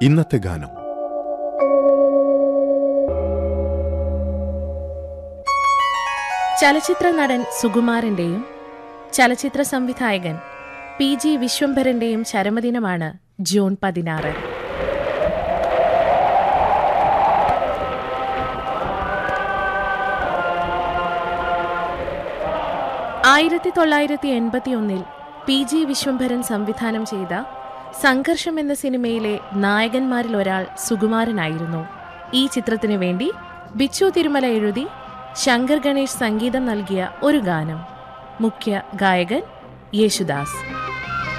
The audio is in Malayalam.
ഇന്നത്തെ ഗാനം ചലച്ചിത്ര നടൻ സുകുമാരന്റെയും ചലച്ചിത്ര സംവിധായകൻ പി ജി വിശ്വംഭരന്റെയും ചരമദിനമാണ് ജൂൺ പതിനാറ് ആയിരത്തി തൊള്ളായിരത്തി എൺപത്തിയൊന്നിൽ പി ജി വിശ്വംഭരൻ സംവിധാനം ചെയ്ത സംഘർഷം എന്ന സിനിമയിലെ നായകന്മാരിൽ ഒരാൾ സുകുമാരനായിരുന്നു ഈ ചിത്രത്തിനു വേണ്ടി ബിച്ചു തിരുമല എഴുതി ശങ്കർ ഗണേഷ് സംഗീതം നൽകിയ ഒരു ഗാനം മുഖ്യ ഗായകൻ യേശുദാസ്